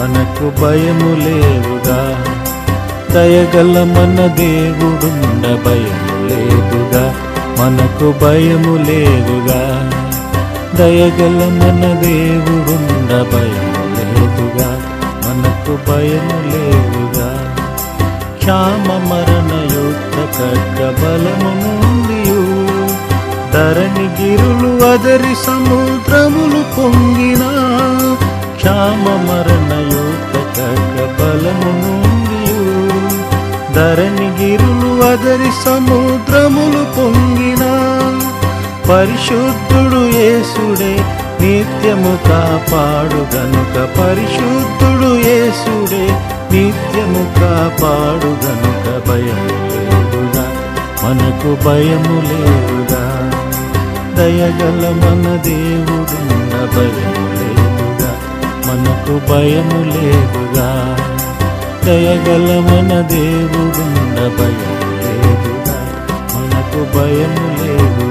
మనకు భయము లేవుగా దయగల మన దేవుడున్న భయము లేదుగా మనకు భయము లేదుగా దయగల మన దేవుడున్న భయము లేదుగా మనకు భయము లేవుగా క్షామ మరణ యుద్ధ ఖడ్గ బలము నుండియు ధరణి గిరులు అదరి సముద్రములు పొంగిన క్షామ మరణ యుద్ధ ఖడ్గ బలము నుండియు ధరణి గిరులు అదరి సముద్రములు పొంగిన పరిశుద్ధుడు యేసుడే నిత్యము కాపాడు గనుక పరిశుద్ధుడు యేసుడే నిత్యము కాపాడు గనుక భయము లేదుగా మనకు భయము లేదుగా దయగల మన దేవుడున్న భయము లేదుగా మనకు భయము లేదుగా దయగల మన దేవుడున్న భయము లేదుగా మనకు భయము లేదుగా